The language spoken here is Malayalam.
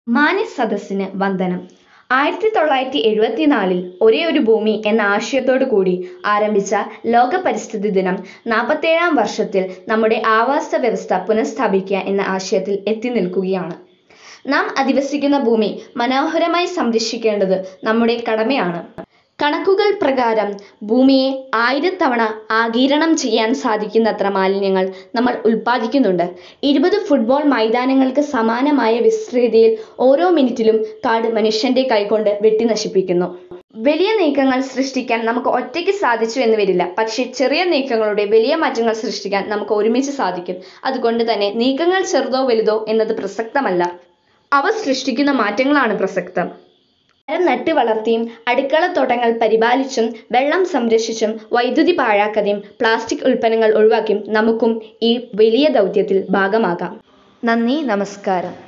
മാന്യ സദസ്സിന് വന്ദനം ആയിരത്തി തൊള്ളായിരത്തി എഴുപത്തിനാലിൽ ഒരേ ഒരു ഭൂമി എന്ന ആശയത്തോടു കൂടി ആരംഭിച്ച ലോക പരിസ്ഥിതി ദിനം നാൽപ്പത്തേഴാം വർഷത്തിൽ നമ്മുടെ ആവാസ വ്യവസ്ഥ പുനഃസ്ഥാപിക്കുക എന്ന ആശയത്തിൽ എത്തി നിൽക്കുകയാണ് നാം അധിവസിക്കുന്ന ഭൂമി മനോഹരമായി സംരക്ഷിക്കേണ്ടത് നമ്മുടെ കടമയാണ് കണക്കുകൾ പ്രകാരം ഭൂമിയെ ആയിരത്തവണ ആഗിരണം ചെയ്യാൻ സാധിക്കുന്നത്ര മാലിന്യങ്ങൾ നമ്മൾ ഉൽപ്പാദിക്കുന്നുണ്ട് ഇരുപത് ഫുട്ബോൾ മൈതാനങ്ങൾക്ക് സമാനമായ വിസ്തൃതിയിൽ ഓരോ മിനിറ്റിലും കാട് മനുഷ്യന്റെ കൈകൊണ്ട് വെട്ടി നശിപ്പിക്കുന്നു വലിയ നീക്കങ്ങൾ സൃഷ്ടിക്കാൻ നമുക്ക് ഒറ്റയ്ക്ക് സാധിച്ചു എന്ന് വരില്ല പക്ഷേ ചെറിയ നീക്കങ്ങളുടെ വലിയ മാറ്റങ്ങൾ സൃഷ്ടിക്കാൻ നമുക്ക് ഒരുമിച്ച് സാധിക്കും അതുകൊണ്ട് തന്നെ നീക്കങ്ങൾ ചെറുതോ വലുതോ എന്നത് പ്രസക്തമല്ല അവ സൃഷ്ടിക്കുന്ന മാറ്റങ്ങളാണ് പ്രസക്തം മരം നട്ട് വളർത്തിയും അടുക്കളത്തോട്ടങ്ങൾ പരിപാലിച്ചും വെള്ളം സംരക്ഷിച്ചും വൈദ്യുതി പാഴാക്കാതെയും പ്ലാസ്റ്റിക് ഉൽപ്പന്നങ്ങൾ ഒഴിവാക്കിയും നമുക്കും ഈ വലിയ ദൗത്യത്തിൽ ഭാഗമാകാം നന്ദി നമസ്കാരം